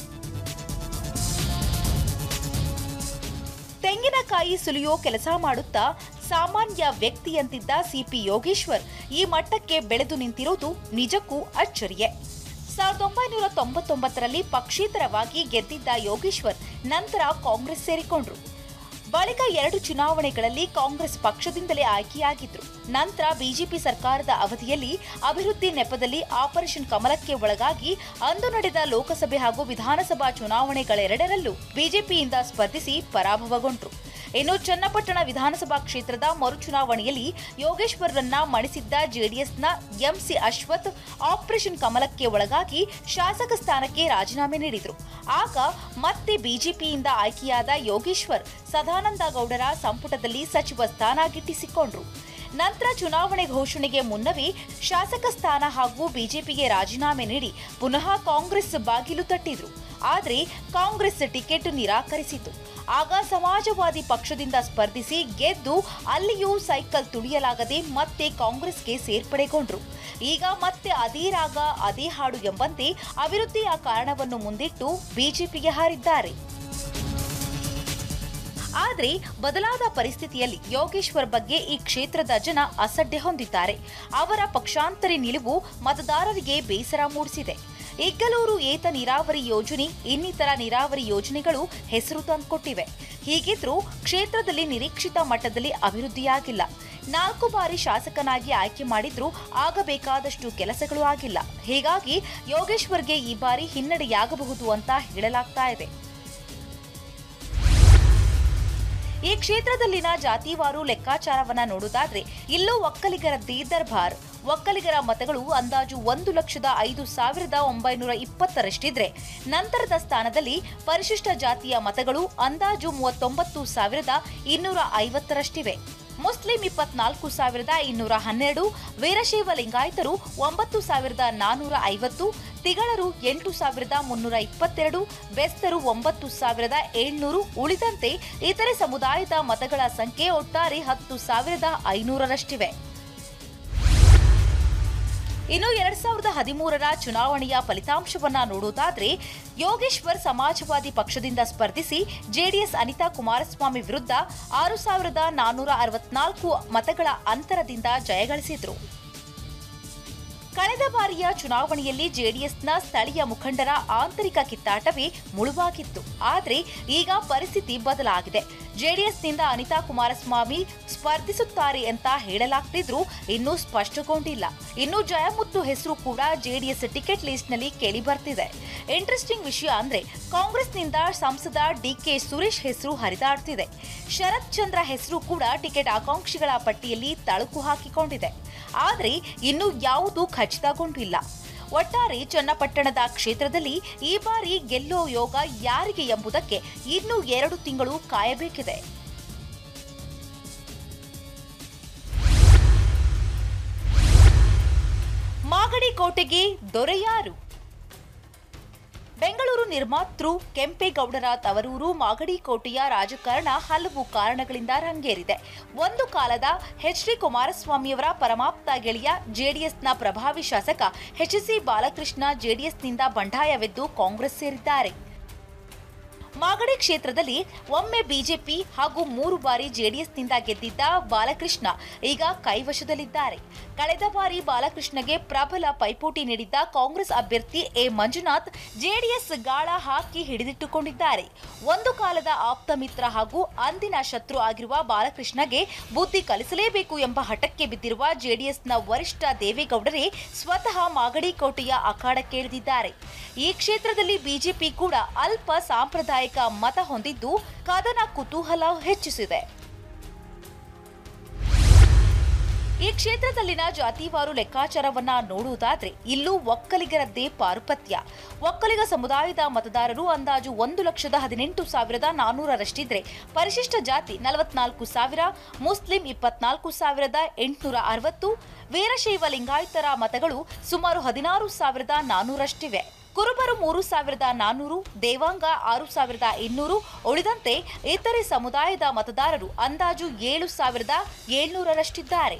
ತೆಂಗಿನಕಾಯಿ ಸುಲಿಯೋ ಕೆಲಸ ಮಾಡುತ್ತಾ ಸಾಮಾನ್ಯ ವ್ಯಕ್ತಿಯಂತಿದ್ದ ಸಿಪಿ ಯೋಗೇಶ್ವರ್ ಈ ಮಟ್ಟಕ್ಕೆ ಬೆಳೆದು ನಿಂತಿರುವುದು ನಿಜಕ್ಕೂ ಅಚ್ಚರಿಯೇ ಸಾವಿರದ ಒಂಬೈನೂರ ತೊಂಬತ್ತೊಂಬತ್ತರಲ್ಲಿ ಪಕ್ಷೇತರವಾಗಿ ಗೆದ್ದಿದ್ದ ಯೋಗೇಶ್ವರ್ ನಂತರ ಕಾಂಗ್ರೆಸ್ ಸೇರಿಕೊಂಡ್ರು ಬಳಿಕ ಎರಡು ಚುನಾವಣೆಗಳಲ್ಲಿ ಕಾಂಗ್ರೆಸ್ ಪಕ್ಷದಿಂದಲೇ ಆಯ್ಕೆಯಾಗಿದ್ರು ನಂತರ ಬಿಜೆಪಿ ಸರ್ಕಾರದ ಅವಧಿಯಲ್ಲಿ ಅಭಿವೃದ್ಧಿ ನೆಪದಲ್ಲಿ ಆಪರೇಷನ್ ಕಮಲಕ್ಕೆ ಒಳಗಾಗಿ ಅಂದು ನಡೆದ ಲೋಕಸಭೆ ಹಾಗೂ ವಿಧಾನಸಭಾ ಚುನಾವಣೆಗಳೆರಡರಲ್ಲೂ ಬಿಜೆಪಿಯಿಂದ ಸ್ಪರ್ಧಿಸಿ ಪರಾಭವಗೊಂಡ್ರು ಇನ್ನು ಚನ್ನಪಟ್ಟಣ ವಿಧಾನಸಭಾ ಕ್ಷೇತ್ರದ ಮರುಚುನಾವಣೆಯಲ್ಲಿ ಯೋಗೇಶ್ವರರನ್ನ ಮಣಿಸಿದ್ದ ಜೆಡಿಎಸ್ನ ಎಂಸಿ ಅಶ್ವಥ್ ಆಪರೇಷನ್ ಕಮಲಕ್ಕೆ ಒಳಗಾಗಿ ಶಾಸಕ ಸ್ಥಾನಕ್ಕೆ ರಾಜೀನಾಮೆ ನೀಡಿದ್ರು ಆಗ ಮತ್ತೆ ಬಿಜೆಪಿಯಿಂದ ಆಯ್ಕೆಯಾದ ಯೋಗೇಶ್ವರ್ ಸದಾನಂದ ಗೌಡರ ಸಂಪುಟದಲ್ಲಿ ಸಚಿವ ಸ್ಥಾನ ಗಿಟ್ಟಿಸಿಕೊಂಡ್ರು ನಂತರ ಚುನಾವಣೆ ಘೋಷಣೆಗೆ ಮುನ್ನವೇ ಶಾಸಕ ಸ್ಥಾನ ಹಾಗೂ ಬಿಜೆಪಿಗೆ ರಾಜೀನಾಮೆ ನೀಡಿ ಪುನಃ ಕಾಂಗ್ರೆಸ್ ಬಾಗಿಲು ತಟ್ಟಿದ್ರು ಆದರೆ ಕಾಂಗ್ರೆಸ್ ಟಿಕೆಟ್ ನಿರಾಕರಿಸಿತು ಆಗ ಸಮಾಜವಾದಿ ಪಕ್ಷದಿಂದ ಸ್ಪರ್ಧಿಸಿ ಗೆದ್ದು ಅಲ್ಲಿಯೂ ಸೈಕಲ್ ತುಳಿಯಲಾಗದೆ ಮತ್ತೆ ಕಾಂಗ್ರೆಸ್ಗೆ ಸೇರ್ಪಡೆಗೊಂಡ್ರು ಈಗ ಮತ್ತೆ ಅದೇ ರಾಗ ಅದೇ ಹಾಡು ಎಂಬಂತೆ ಅಭಿವೃದ್ಧಿಯ ಕಾರಣವನ್ನು ಮುಂದಿಟ್ಟು ಬಿಜೆಪಿಗೆ ಹಾರಿದ್ದಾರೆ ಆದ್ರೆ ಬದಲಾದ ಪರಿಸ್ಥಿತಿಯಲ್ಲಿ ಯೋಗೇಶ್ವರ್ ಬಗ್ಗೆ ಈ ಕ್ಷೇತ್ರದ ಜನ ಅಸಡ್ಡೆ ಹೊಂದಿದ್ದಾರೆ ಅವರ ಪಕ್ಷಾಂತರಿ ನಿಲುವು ಮತದಾರರಿಗೆ ಬೇಸರ ಮೂಡಿಸಿದೆ ಇಗ್ಗಲೂರು ಏತ ನೀರಾವರಿ ಯೋಜನೆ ಇನ್ನಿತರ ನೀರಾವರಿ ಯೋಜನೆಗಳು ಹೆಸರು ತಂದುಕೊಟ್ಟಿವೆ ಹೀಗಿದ್ರೂ ಕ್ಷೇತ್ರದಲ್ಲಿ ನಿರೀಕ್ಷಿತ ಮಟ್ಟದಲ್ಲಿ ಅಭಿವೃದ್ಧಿಯಾಗಿಲ್ಲ ನಾಲ್ಕು ಬಾರಿ ಶಾಸಕನಾಗಿ ಆಯ್ಕೆ ಮಾಡಿದ್ರೂ ಆಗಬೇಕಾದಷ್ಟು ಕೆಲಸಗಳು ಆಗಿಲ್ಲ ಹೀಗಾಗಿ ಯೋಗೇಶ್ವರ್ಗೆ ಈ ಬಾರಿ ಹಿನ್ನಡೆಯಾಗಬಹುದು ಅಂತ ಹೇಳಲಾಗ್ತಾ ಇದೆ ಈ ಕ್ಷೇತ್ರದಲ್ಲಿನ ಜಾತಿವಾರು ಲೆಕ್ಕಾಚಾರವನ್ನ ನೋಡುವುದಾದ್ರೆ ಇಲ್ಲೂ ಒಕ್ಕಲಿಗರದ್ದೇ ದರ್ಬಾರ್ ಒಕ್ಕಲಿಗರ ಮತಗಳು ಅಂದಾಜು ಒಂದು ಲಕ್ಷದ ಐದು ಸಾವಿರದ ಒಂಬೈನೂರ ಇಪ್ಪತ್ತರಷ್ಟಿದ್ರೆ ನಂತರದ ಸ್ಥಾನದಲ್ಲಿ ಪರಿಶಿಷ್ಟ ಜಾತಿಯ ಮತಗಳು ಅಂದಾಜು ಮೂವತ್ತೊಂಬತ್ತು ಸಾವಿರದ ಇನ್ನೂರ ಐವತ್ತರಷ್ಟಿವೆ ಮುಸ್ಲಿಂ ಇಪ್ಪತ್ನಾಲ್ಕು ಸಾವಿರದ ಇನ್ನೂರ ಹನ್ನೆರಡು ವೀರಶೈವ ಲಿಂಗಾಯತರು ಒಂಬತ್ತು ಸಾವಿರದ ನಾನೂರ ಐವತ್ತು ತಿಗಳರು ಎಂಟು ಸಾವಿರದ ಮುನ್ನೂರ ಇಪ್ಪತ್ತೆರಡು ಬೆಸ್ತರು ಒಂಬತ್ತು ಸಾವಿರದ ಏಳ್ನೂರು ಉಳಿದಂತೆ ಇತರೆ ಸಮುದಾಯದ ಮತಗಳ ಸಂಖ್ಯೆ ಒಟ್ಟಾರೆ ಹತ್ತು ಸಾವಿರದ ಐನೂರರಷ್ಟಿವೆ ಇನ್ನು ಎರಡ್ ಸಾವಿರದ ಹದಿಮೂರರ ಚುನಾವಣೆಯ ಫಲಿತಾಂಶವನ್ನ ನೋಡುವುದಾದ್ರೆ ಯೋಗೇಶ್ವರ್ ಸಮಾಜವಾದಿ ಪಕ್ಷದಿಂದ ಸ್ಪರ್ಧಿಸಿ ಜೆಡಿಎಸ್ ಅನಿತಾ ಕುಮಾರಸ್ವಾಮಿ ವಿರುದ್ಧ ಆರು ಸಾವಿರದ ನಾನ್ನೂರ ಅರವತ್ನಾಲ್ಕು ಮತಗಳ ಅಂತರದಿಂದ ಜಯಗಳಿಸಿದ್ರು ಕಳೆದ ಬಾರಿಯ ಚುನಾವಣೆಯಲ್ಲಿ ಜೆಡಿಎಸ್ನ ಸ್ಥಳೀಯ ಮುಖಂಡರ ಆಂತರಿಕ ಕಿತ್ತಾಟವೇ ಮುಳುವಾಗಿತ್ತು ಆದರೆ ಈಗ ಪರಿಸ್ಥಿತಿ ಬದಲಾಗಿದೆ ಜೆಡಿಎಸ್ನಿಂದ ಅನಿತಾ ಕುಮಾರಸ್ವಾಮಿ ಸ್ಪರ್ಧಿಸುತ್ತಾರೆ ಅಂತ ಹೇಳಲಾಗ್ತಿದ್ರೂ ಇನ್ನೂ ಸ್ಪಷ್ಟಗೊಂಡಿಲ್ಲ ಇನ್ನು ಜಯಮುತ್ತು ಹೆಸರು ಕೂಡ ಜೆಡಿಎಸ್ ಟಿಕೆಟ್ ಲಿಸ್ಟ್ನಲ್ಲಿ ಕೇಳಿ ಬರ್ತಿದೆ ಇಂಟ್ರೆಸ್ಟಿಂಗ್ ವಿಷಯ ಅಂದ್ರೆ ಕಾಂಗ್ರೆಸ್ನಿಂದ ಸಂಸದ ಡಿಕೆ ಸುರೇಶ್ ಹೆಸರು ಹರಿದಾಡ್ತಿದೆ ಶರತ್ ಚಂದ್ರ ಹೆಸರು ಕೂಡ ಟಿಕೆಟ್ ಆಕಾಂಕ್ಷಿಗಳ ಪಟ್ಟಿಯಲ್ಲಿ ತಳುಕು ಹಾಕಿಕೊಂಡಿದೆ ಆದರೆ ಇನ್ನೂ ಯಾವುದೂ ಖಚಿತಗೊಂಡಿಲ್ಲ ಒಟ್ಟಾರೆ ಚನ್ನಪಟ್ಟಣದ ಕ್ಷೇತ್ರದಲ್ಲಿ ಈ ಬಾರಿ ಗೆಲ್ಲೋ ಯೋಗ ಯಾರಿಗೆ ಎಂಬುದಕ್ಕೆ ಇನ್ನೂ ಎರಡು ತಿಂಗಳು ಕಾಯಬೇಕಿದೆ ಮಾಗಡಿ ಕೋಟೆಗೆ ದೊರೆಯಾರು ಬೆಂಗಳೂರು ನಿರ್ಮಾತೃ ಕೆಂಪೇಗೌಡರ ತವರೂರು ಮಾಗಡಿ ಕೋಟೆಯ ರಾಜಕಾರಣ ಹಲವು ಕಾರಣಗಳಿಂದ ರಂಗೇರಿದೆ ಒಂದು ಕಾಲದ ಎಚ್ ಡಿ ಕುಮಾರಸ್ವಾಮಿಯವರ ಪರಮಾಪ್ತ ಗೆಳೆಯ ಜೆಡಿಎಸ್ನ ಪ್ರಭಾವಿ ಶಾಸಕ ಎಚ್ ಸಿ ಬಾಲಕೃಷ್ಣ ಜೆಡಿಎಸ್ನಿಂದ ಬಂಡಾಯವೆದ್ದು ಕಾಂಗ್ರೆಸ್ ಸೇರಿದ್ದಾರೆ ಮಾಗಡಿ ಕ್ಷೇತ್ರದಲ್ಲಿ ಒಮ್ಮೆ ಬಿಜೆಪಿ ಹಾಗೂ ಮೂರು ಬಾರಿ ಜೆಡಿಎಸ್ನಿಂದ ಗೆದ್ದಿದ್ದ ಬಾಲಕೃಷ್ಣ ಈಗ ಕೈವಶದಲ್ಲಿದ್ದಾರೆ ಕಳೆದ ಬಾರಿ ಬಾಲಕೃಷ್ಣಗೆ ಪ್ರಬಲ ಪೈಪೋಟಿ ನೀಡಿದ್ದ ಕಾಂಗ್ರೆಸ್ ಅಭ್ಯರ್ಥಿ ಎ ಮಂಜುನಾಥ್ ಜೆಡಿಎಸ್ ಗಾಳ ಹಾಕಿ ಹಿಡಿದಿಟ್ಟುಕೊಂಡಿದ್ದಾರೆ ಒಂದು ಕಾಲದ ಆಪ್ತ ಮಿತ್ರ ಹಾಗೂ ಅಂದಿನ ಶತ್ರು ಆಗಿರುವ ಬಾಲಕೃಷ್ಣಗೆ ಬುದ್ಧಿ ಕಲಿಸಲೇಬೇಕು ಎಂಬ ಹಠಕ್ಕೆ ಬಿದ್ದಿರುವ ಜೆಡಿಎಸ್ನ ವರಿಷ್ಠ ದೇವೇಗೌಡರೇ ಸ್ವತಃ ಮಾಗಡಿ ಕೋಟೆಯ ಅಖಾಡಕ್ಕೆ ಇಳಿದಿದ್ದಾರೆ ಈ ಕ್ಷೇತ್ರದಲ್ಲಿ ಬಿಜೆಪಿ ಕೂಡ ಅಲ್ಪ ಸಾಂಪ್ರದಾಯಿಕ ಮತ ಹೊಂದಿದ್ದು ಕದನ ಕುತೂಹಲ ಹೆಚ್ಚಿಸಿದೆ ಈ ಕ್ಷೇತ್ರದಲ್ಲಿನ ಜಾತಿವಾರು ಲೆಕ್ಕಾಚಾರವನ್ನ ನೋಡುವುದಾದ್ರೆ ಇಲ್ಲೂ ಒಕ್ಕಲಿಗರದ್ದೇ ಪಾರುಪತ್ಯ ಒಕ್ಕಲಿಗ ಸಮುದಾಯದ ಮತದಾರರು ಅಂದಾಜು ಒಂದು ಲಕ್ಷದ ಹದಿನೆಂಟು ಸಾವಿರದ ನಾನ್ನೂರರಷ್ಟಿದ್ರೆ ಪರಿಶಿಷ್ಟ ಜಾತಿ ನಲವತ್ನಾಲ್ಕು ಸಾವಿರ ಮುಸ್ಲಿಂ ಇಪ್ಪತ್ನಾಲ್ಕು ಸಾವಿರದ ಎಂಟುನೂರ ಅರವತ್ತು ವೀರಶೈವ ಲಿಂಗಾಯತರ ಮತಗಳು ಸುಮಾರು ಹದಿನಾರು ಸಾವಿರದ ನಾನ್ನೂರಷ್ಟಿವೆ ಕುರುಬರು ಮೂರು ಸಾವಿರದ ನಾನ್ನೂರು ದೇವಾಂಗ ಆರು ಸಾವಿರದ ಇನ್ನೂರು ಉಳಿದಂತೆ ಇತರೆ ಸಮುದಾಯದ ಮತದಾರರು ಅಂದಾಜು ಏಳು ಸಾವಿರದ ಏಳ್ನೂರರಷ್ಟಿದ್ದಾರೆ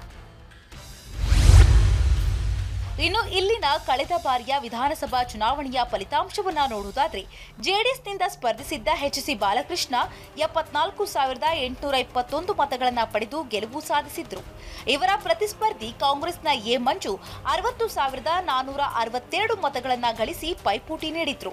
ಇನ್ನು ಇಲ್ಲಿನ ಕಳೆದ ಬಾರಿಯ ವಿಧಾನಸಭಾ ಚುನಾವಣೆಯ ಫಲಿತಾಂಶವನ್ನ ನೋಡುವುದಾದ್ರೆ ಜೆಡಿಎಸ್ನಿಂದ ಸ್ಪರ್ಧಿಸಿದ್ದ ಎಚ್ ಸಿ ಬಾಲಕೃಷ್ಣ ಎಪ್ಪತ್ನಾಲ್ಕು ಸಾವಿರದ ಎಂಟುನೂರ ಇಪ್ಪತ್ತೊಂದು ಮತಗಳನ್ನು ಪಡೆದು ಗೆಲುವು ಸಾಧಿಸಿದ್ರು ಇವರ ಪ್ರತಿಸ್ಪರ್ಧಿ ಕಾಂಗ್ರೆಸ್ನ ಎ ಮಂಜು ಅರವತ್ತು ಸಾವಿರದ ನಾನೂರ ಅರವತ್ತೆರಡು ಮತಗಳನ್ನು ಗಳಿಸಿ ಪೈಪೋಟಿ ನೀಡಿದ್ರು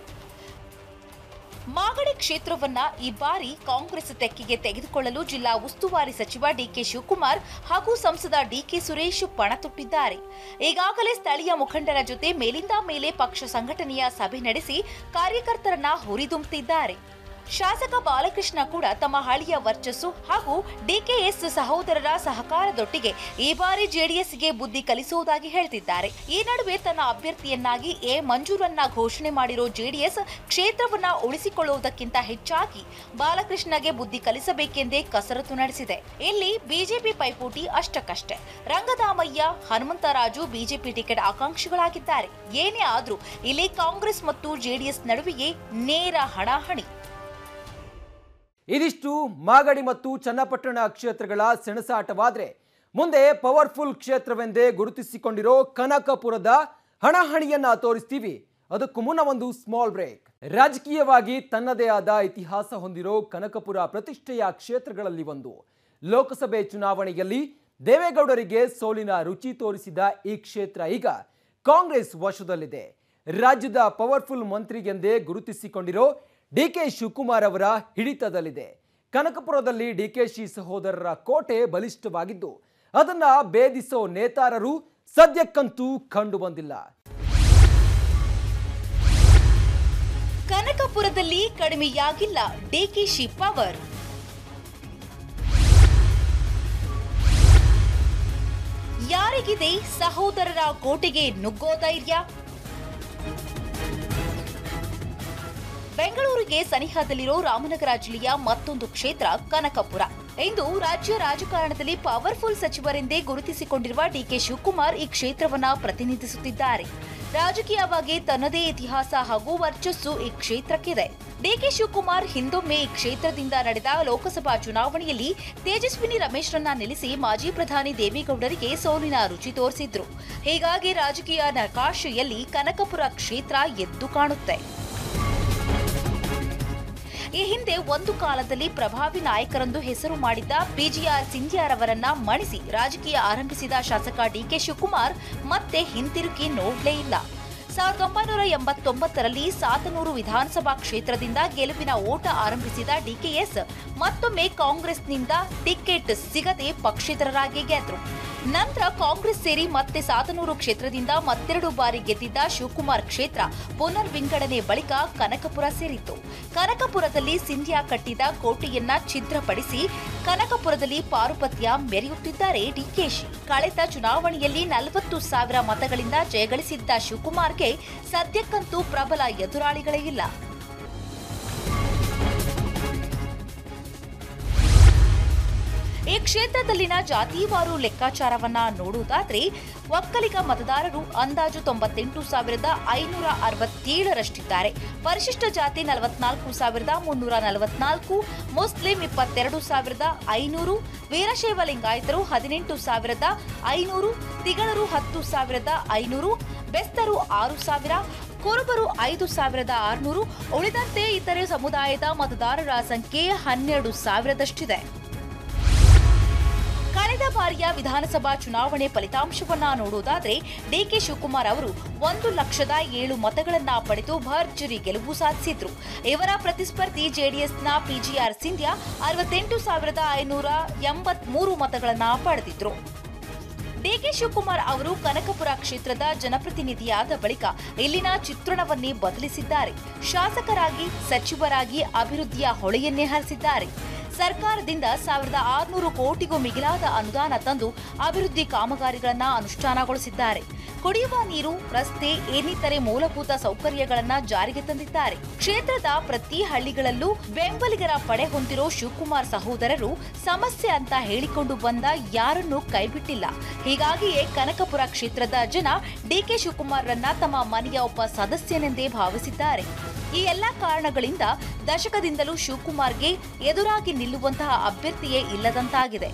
ಮಾಗಡಿ ಕ್ಷೇತ್ರವನ್ನ ಈ ಬಾರಿ ಕಾಂಗ್ರೆಸ್ ತೆಕ್ಕೆಗೆ ತೆಗೆದುಕೊಳ್ಳಲು ಜಿಲ್ಲಾ ಉಸ್ತುವಾರಿ ಸಚಿವ ಡಿಕೆ ಶಿವಕುಮಾರ್ ಹಾಗೂ ಸಂಸದ ಡಿಕೆ ಸುರೇಶ್ ಪಣ ತೊಟ್ಟಿದ್ದಾರೆ ಈಗಾಗಲೇ ಸ್ಥಳೀಯ ಮುಖಂಡರ ಜೊತೆ ಮೇಲಿಂದ ಮೇಲೆ ಪಕ್ಷ ಸಂಘಟನೆಯ ಸಭೆ ನಡೆಸಿ ಕಾರ್ಯಕರ್ತರನ್ನ ಹುರಿದುಂಬಿಸಿದ್ದಾರೆ ಶಾಸಕ ಬಾಲಕೃಷ್ಣ ಕೂಡ ತಮ್ಮ ಹಳಿಯ ವರ್ಚಸ್ಸು ಹಾಗೂ ಡಿಕೆಎಸ್ ಸಹೋದರರ ಸಹಕಾರದೊಟ್ಟಿಗೆ ಈ ಬಾರಿ ಜೆಡಿಎಸ್ಗೆ ಬುದ್ಧಿ ಕಲಿಸುವುದಾಗಿ ಹೇಳ್ತಿದ್ದಾರೆ ಈ ನಡುವೆ ತನ್ನ ಅಭ್ಯರ್ಥಿಯನ್ನಾಗಿ ಎ ಮಂಜೂರನ್ನ ಘೋಷಣೆ ಮಾಡಿರೋ ಜೆಡಿಎಸ್ ಕ್ಷೇತ್ರವನ್ನ ಉಳಿಸಿಕೊಳ್ಳುವುದಕ್ಕಿಂತ ಹೆಚ್ಚಾಗಿ ಬಾಲಕೃಷ್ಣಗೆ ಬುದ್ಧಿ ಕಲಿಸಬೇಕೆಂದೇ ಕಸರತ್ತು ನಡೆಸಿದೆ ಇಲ್ಲಿ ಬಿಜೆಪಿ ಪೈಪೋಟಿ ಅಷ್ಟಕ್ಕಷ್ಟೇ ರಂಗದಾಮಯ್ಯ ಹನುಮಂತರಾಜು ಬಿಜೆಪಿ ಟಿಕೆಟ್ ಆಕಾಂಕ್ಷಿಗಳಾಗಿದ್ದಾರೆ ಏನೇ ಆದ್ರೂ ಇಲ್ಲಿ ಕಾಂಗ್ರೆಸ್ ಮತ್ತು ಜೆಡಿಎಸ್ ನಡುವೆಯೇ ನೇರ ಹಣಾಹಣಿ ಇದಿಷ್ಟು ಮಾಗಡಿ ಮತ್ತು ಚನ್ನಪಟ್ಟಣ ಕ್ಷೇತ್ರಗಳ ಸೆಣಸಾಟವಾದ್ರೆ ಮುಂದೆ ಪವರ್ಫುಲ್ ಕ್ಷೇತ್ರವೆಂದೇ ಗುರುತಿಸಿಕೊಂಡಿರೋ ಕನಕಪುರದ ಹಣಹಣಿಯನ್ನ ತೋರಿಸ್ತೀವಿ ಅದಕ್ಕೂ ಮುನ್ನ ಒಂದು ಸ್ಮಾಲ್ ಬ್ರೇಕ್ ರಾಜಕೀಯವಾಗಿ ತನ್ನದೇ ಆದ ಇತಿಹಾಸ ಹೊಂದಿರೋ ಕನಕಪುರ ಪ್ರತಿಷ್ಠೆಯ ಕ್ಷೇತ್ರಗಳಲ್ಲಿ ಒಂದು ಲೋಕಸಭೆ ಚುನಾವಣೆಯಲ್ಲಿ ದೇವೇಗೌಡರಿಗೆ ಸೋಲಿನ ರುಚಿ ತೋರಿಸಿದ ಈ ಕ್ಷೇತ್ರ ಈಗ ಕಾಂಗ್ರೆಸ್ ವಶದಲ್ಲಿದೆ ರಾಜ್ಯದ ಪವರ್ಫುಲ್ ಮಂತ್ರಿಗೆಂದೇ ಗುರುತಿಸಿಕೊಂಡಿರೋ ಡಿಕೆ ಶಿವಕುಮಾರ್ ಅವರ ಹಿಡಿತದಲ್ಲಿದೆ ಕನಕಪುರದಲ್ಲಿ ಡಿಕೆಶಿ ಸಹೋದರರ ಕೋಟೆ ಬಲಿಷ್ಠವಾಗಿದ್ದು ಅದನ್ನ ಭೇದಿಸೋ ನೇತಾರರು ಸದ್ಯಕ್ಕಂತೂ ಕಂಡು ಬಂದಿಲ್ಲ ಕನಕಪುರದಲ್ಲಿ ಕಡಿಮೆಯಾಗಿಲ್ಲ ಡಿಕೆಶಿ ಪವರ್ ಯಾರಿಗಿದೆ ಸಹೋದರರ ಕೋಟೆಗೆ ನುಗ್ಗೋ ಧೈರ್ಯ ಬೆಂಗಳೂರಿಗೆ ಸನಿಹದಲ್ಲಿರೋ ರಾಮನಗರ ಜಿಲ್ಲೆಯ ಮತ್ತೊಂದು ಕ್ಷೇತ್ರ ಕನಕಪುರ ಇಂದು ರಾಜ್ಯ ರಾಜಕಾರಣದಲ್ಲಿ ಪವರ್ಫುಲ್ ಸಚಿವರೆಂದೇ ಗುರುತಿಸಿಕೊಂಡಿರುವ ಡಿಕೆ ಶಿವಕುಮಾರ್ ಈ ಕ್ಷೇತ್ರವನ್ನ ಪ್ರತಿನಿಧಿಸುತ್ತಿದ್ದಾರೆ ರಾಜಕೀಯವಾಗಿ ತನ್ನದೇ ಇತಿಹಾಸ ಹಾಗೂ ವರ್ಚಸ್ಸು ಈ ಕ್ಷೇತ್ರಕ್ಕಿದೆ ಡಿಕೆ ಶಿವಕುಮಾರ್ ಹಿಂದೊಮ್ಮೆ ಈ ಕ್ಷೇತ್ರದಿಂದ ನಡೆದ ಲೋಕಸಭಾ ಚುನಾವಣೆಯಲ್ಲಿ ತೇಜಸ್ವಿನಿ ರಮೇಶ್ರನ್ನ ನಿಲ್ಲಿಸಿ ಮಾಜಿ ಪ್ರಧಾನಿ ದೇವೇಗೌಡರಿಗೆ ಸೋಲಿನ ರುಚಿ ತೋರಿಸಿದ್ರು ಹೀಗಾಗಿ ರಾಜಕೀಯ ನಕಾಶೆಯಲ್ಲಿ ಕನಕಪುರ ಕ್ಷೇತ್ರ ಎದ್ದು ಕಾಣುತ್ತೆ ಈ ಹಿಂದೆ ಒಂದು ಕಾಲದಲ್ಲಿ ಪ್ರಭಾವಿ ನಾಯಕರೆಂದು ಹೆಸರು ಮಾಡಿದ್ದ ಪಿಜಿಆರ್ ಸಿಂಧಿಯಾರವರನ್ನ ಮಣಿಸಿ ರಾಜಕೀಯ ಆರಂಭಿಸಿದ ಶಾಸಕ ಡಿಕೆ ಶಿವಕುಮಾರ್ ಮತ್ತೆ ಹಿಂತಿರುಗಿ ನೋಡ್ಲೇ ಇಲ್ಲ ಸಾವಿರದ ಒಂಬೈನೂರ ಎಂಬತ್ತೊಂಬತ್ತರಲ್ಲಿ ಸಾತನೂರು ವಿಧಾನಸಭಾ ಕ್ಷೇತ್ರದಿಂದ ಗೆಲುವಿನ ಓಟ ಆರಂಭಿಸಿದ ಡಿಕೆಎಸ್ ಮತ್ತೊಮ್ಮೆ ಕಾಂಗ್ರೆಸ್ನಿಂದ ಟಿಕೆಟ್ ಸಿಗದೆ ಪಕ್ಷೇತರರಾಗಿ ಗೆದ್ರು ನಂತರ ಕಾಂಗ್ರೆಸ್ ಸೇರಿ ಮತ್ತೆ ಸಾತನೂರು ಕ್ಷೇತ್ರದಿಂದ ಮತ್ತೆರಡು ಬಾರಿ ಗೆದ್ದಿದ್ದ ಶಿವಕುಮಾರ್ ಕ್ಷೇತ್ರ ಪುನರ್ ವಿಂಗಡಣೆ ಬಳಿಕ ಕನಕಪುರ ಸೇರಿತ್ತು ಕನಕಪುರದಲ್ಲಿ ಸಿಂಧ್ಯಾ ಕಟ್ಟಿದ ಕೋಟೆಯನ್ನ ಛಿದ್ರಪಡಿಸಿ ಕನಕಪುರದಲ್ಲಿ ಪಾರುಪತ್ಯ ಮೆರೆಯುತ್ತಿದ್ದಾರೆ ಡಿಕೆಶಿ ಕಳೆದ ಚುನಾವಣೆಯಲ್ಲಿ ನಲವತ್ತು ಸಾವಿರ ಮತಗಳಿಂದ ಜಯಗಳಿಸಿದ್ದ ಶಿವಕುಮಾರ್ಗೆ ಸದ್ಯಕ್ಕಂತೂ ಪ್ರಬಲ ಎದುರಾಳಿಗಳೇ ಇಲ್ಲ ಈ ಕ್ಷೇತ್ರದಲ್ಲಿನ ಜಾತಿವಾರು ಲೆಕ್ಕಾಚಾರವನ್ನ ನೋಡುವುದಾದ್ರೆ ಒಕ್ಕಲಿಗ ಮತದಾರರು ಅಂದಾಜು ತೊಂಬತ್ತೆಂಟು ಸಾವಿರದ ಐನೂರ ಅರವತ್ತೇಳರಷ್ಟಿದ್ದಾರೆ ಪರಿಶಿಷ್ಟ ಜಾತಿ ನಲವತ್ನಾಲ್ಕು ಸಾವಿರದ ಮುನ್ನೂರ ನಲವತ್ನಾಲ್ಕು ಮುಸ್ಲಿಂ ಇಪ್ಪತ್ತೆರಡು ಸಾವಿರದ ಐನೂರು ವೀರಶೈವ ಲಿಂಗಾಯತರು ಹದಿನೆಂಟು ಸಾವಿರದ ಐನೂರು ತಿಗಳರು ಹತ್ತು ಸಾವಿರದ ಐನೂರು ಬೆಸ್ತರು ಆರು ಸಾವಿರ ಕುರುಬರು ಐದು ಸಾವಿರದ ಆರುನೂರು ಉಳಿದಂತೆ ಇತರೆ ಸಮುದಾಯದ ಮತದಾರರ ಸಂಖ್ಯೆ ಹನ್ನೆರಡು ಸಾವಿರದಷ್ಟಿದೆ ಕಳೆದ ಬಾರಿಯ ವಿಧಾನಸಭಾ ಚುನಾವಣೆ ಫಲಿತಾಂಶವನ್ನ ನೋಡುವುದಾದ್ರೆ ಡಿಕೆ ಶಿವಕುಮಾರ್ ಅವರು ಒಂದು ಲಕ್ಷದ ಏಳು ಮತಗಳನ್ನ ಪಡೆದು ಭರ್ಜರಿ ಗೆಲುವು ಸಾಧಿಸಿದ್ರು ಇವರ ಪ್ರತಿಸ್ಪರ್ಧಿ ಜೆಡಿಎಸ್ನ ಪಿಜಿಆರ್ ಸಿಂಧ್ಯಾ ಅರವತ್ತೆಂಟು ಸಾವಿರದ ಐನೂರ ಎಂಬತ್ಮೂರು ಮತಗಳನ್ನ ಪಡೆದಿದ್ರು ಡಿಕೆ ಶಿವಕುಮಾರ್ ಅವರು ಕನಕಪುರ ಕ್ಷೇತ್ರದ ಜನಪ್ರತಿನಿಧಿಯಾದ ಬಳಿಕ ಇಲ್ಲಿನ ಚಿತ್ರಣವನ್ನೇ ಬದಲಿಸಿದ್ದಾರೆ ಶಾಸಕರಾಗಿ ಸಚಿವರಾಗಿ ಅಭಿವೃದ್ಧಿಯ ಹೊಳೆಯನ್ನೇ ಹರಿಸಿದ್ದಾರೆ ಸರ್ಕಾರದಿಂದ ಸಾವಿರದ ಆರುನೂರು ಕೋಟಿಗೂ ಮಿಗಿಲಾದ ಅನುದಾನ ತಂದು ಅಭಿವೃದ್ಧಿ ಕಾಮಗಾರಿಗಳನ್ನ ಅನುಷ್ಠಾನಗೊಳಿಸಿದ್ದಾರೆ ಕುಡಿಯುವ ನೀರು ರಸ್ತೆ ಇನ್ನಿತರೆ ಮೂಲಭೂತ ಸೌಕರ್ಯಗಳನ್ನ ಜಾರಿಗೆ ತಂದಿದ್ದಾರೆ ಕ್ಷೇತ್ರದ ಪ್ರತಿ ಹಳ್ಳಿಗಳಲ್ಲೂ ಬೆಂಬಲಿಗರ ಪಡೆ ಹೊಂದಿರೋ ಶಿವಕುಮಾರ್ ಸಹೋದರರು ಸಮಸ್ಯೆ ಅಂತ ಹೇಳಿಕೊಂಡು ಬಂದ ಯಾರನ್ನೂ ಕೈಬಿಟ್ಟಿಲ್ಲ ಹೀಗಾಗಿಯೇ ಕನಕಪುರ ಕ್ಷೇತ್ರದ ಜನ ಡಿಕೆ ಶಿವಕುಮಾರ್ರನ್ನ ತಮ್ಮ ಮನೆಯ ಒಬ್ಬ ಸದಸ್ಯನೆಂದೇ ಭಾವಿಸಿದ್ದಾರೆ ಈ ಎಲ್ಲಾ ಕಾರಣಗಳಿಂದ ದಶಕದಿಂದಲೂ ಶಿವಕುಮಾರ್ಗೆ ಎದುರಾಗಿ ನಿಲ್ಲುವಂತಹ ಅಭ್ಯರ್ಥಿಯೇ ಇಲ್ಲದಂತಾಗಿದೆ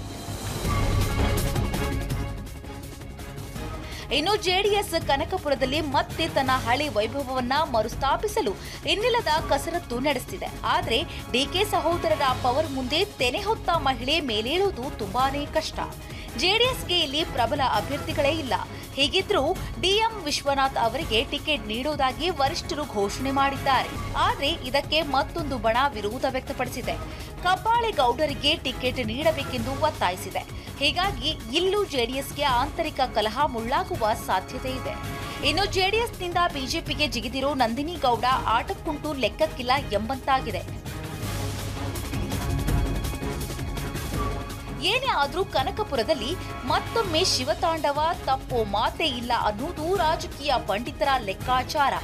ಇನ್ನು ಜೆಡಿಎಸ್ ಕನಕಪುರದಲ್ಲಿ ಮತ್ತೆ ತನ್ನ ಹಳೆ ವೈಭವವನ್ನ ಮರುಸ್ಥಾಪಿಸಲು ಇನ್ನಿಲ್ಲದ ಕಸರತ್ತು ನಡೆಸುತ್ತಿದೆ ಆದರೆ ಡಿಕೆ ಸಹೋದರರ ಪವರ್ ಮುಂದೆ ತೆನೆ ಹೊತ್ತ ಮಹಿಳೆ ಮೇಲೇಳುವುದು ತುಂಬಾನೇ ಕಷ್ಟ ಜೆಡಿಎಸ್ಗೆ ಇಲ್ಲಿ ಪ್ರಬಲ ಅಭ್ಯರ್ಥಿಗಳೇ ಇಲ್ಲ ಹೀಗಿದ್ರೂ ಡಿಎಂ ವಿಶ್ವನಾಥ್ ಅವರಿಗೆ ಟಿಕೆಟ್ ನೀಡುವುದಾಗಿ ವರಿಷ್ಠರು ಘೋಷಣೆ ಮಾಡಿದ್ದಾರೆ ಆದರೆ ಇದಕ್ಕೆ ಮತ್ತೊಂದು ಬಣ ವಿರೋಧ ವ್ಯಕ್ತಪಡಿಸಿದೆ ಕಬ್ಬಾಳೆ ಗೌಡರಿಗೆ ಟಿಕೆಟ್ ನೀಡಬೇಕೆಂದು ಒತ್ತಾಯಿಸಿದೆ ಹೀಗಾಗಿ ಇಲ್ಲೂ ಜೆಡಿಎಸ್ಗೆ ಆಂತರಿಕ ಕಲಹ ಮುಳ್ಳಾಗುವ ಸಾಧ್ಯತೆ ಇದೆ ಇನ್ನು ಜೆಡಿಎಸ್ನಿಂದ ಬಿಜೆಪಿಗೆ ಜಿಗಿದಿರೋ ನಂದಿನಿ ಗೌಡ ಆಟಕ್ಕುಂಟು ಲೆಕ್ಕಕ್ಕಿಲ್ಲ ಎಂಬಂತಾಗಿದೆ ಏನೇ ಆದ್ರೂ ಕನಕಪುರದಲ್ಲಿ ಮತ್ತೊಮ್ಮೆ ಶಿವತಾಂಡವ ತಪ್ಪೋ ಮಾತೇ ಇಲ್ಲ ಅನ್ನುವುದು ರಾಜಕೀಯ ಪಂಡಿತರ ಲೆಕ್ಕಾಚಾರ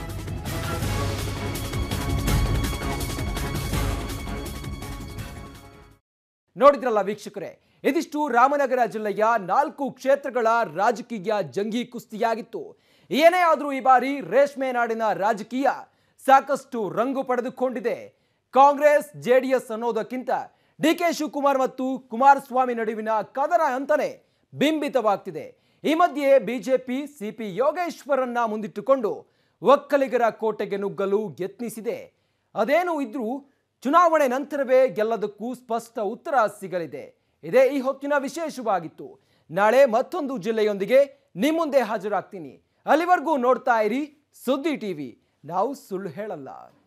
ನೋಡಿದ್ರಲ್ಲ ವೀಕ್ಷಕರೇ ಇದಿಷ್ಟು ರಾಮನಗರ ಜಿಲ್ಲೆಯ ನಾಲ್ಕು ಕ್ಷೇತ್ರಗಳ ರಾಜಕೀಯ ಜಂಗಿ ಕುಸ್ತಿಯಾಗಿತ್ತು ಏನೇ ಆದರೂ ಈ ಬಾರಿ ರೇಷ್ಮೆ ನಾಡಿನ ರಾಜಕೀಯ ಸಾಕಷ್ಟು ರಂಗು ಪಡೆದುಕೊಂಡಿದೆ ಕಾಂಗ್ರೆಸ್ ಜೆಡಿಎಸ್ ಅನ್ನೋದಕ್ಕಿಂತ ಡಿ ಕೆ ಶಿವಕುಮಾರ್ ಮತ್ತು ಕುಮಾರಸ್ವಾಮಿ ನಡುವಿನ ಕದನ ಅಂತಾನೆ ಬಿಂಬಿತವಾಗ್ತಿದೆ ಈ ಮಧ್ಯೆ ಬಿಜೆಪಿ ಸಿಪಿ ಯೋಗೇಶ್ವರನ್ನ ಮುಂದಿಟ್ಟುಕೊಂಡು ಒಕ್ಕಲಿಗರ ಕೋಟೆಗೆ ನುಗ್ಗಲು ಯತ್ನಿಸಿದೆ ಅದೇನು ಇದ್ರೂ ಚುನಾವಣೆ ನಂತರವೇ ಗೆಲ್ಲದಕ್ಕೂ ಸ್ಪಷ್ಟ ಉತ್ತರ ಸಿಗಲಿದೆ ಇದೇ ಈ ಹೊತ್ತಿನ ವಿಶೇಷವಾಗಿತ್ತು ನಾಳೆ ಮತ್ತೊಂದು ಜಿಲ್ಲೆಯೊಂದಿಗೆ ನಿಮ್ಮ ಮುಂದೆ ಹಾಜರಾಗ್ತೀನಿ ಅಲ್ಲಿವರೆಗೂ ನೋಡ್ತಾ ಇರಿ ಸುದ್ದಿ ಟಿವಿ ನಾವು ಸುಳ್ಳು ಹೇಳಲ್ಲ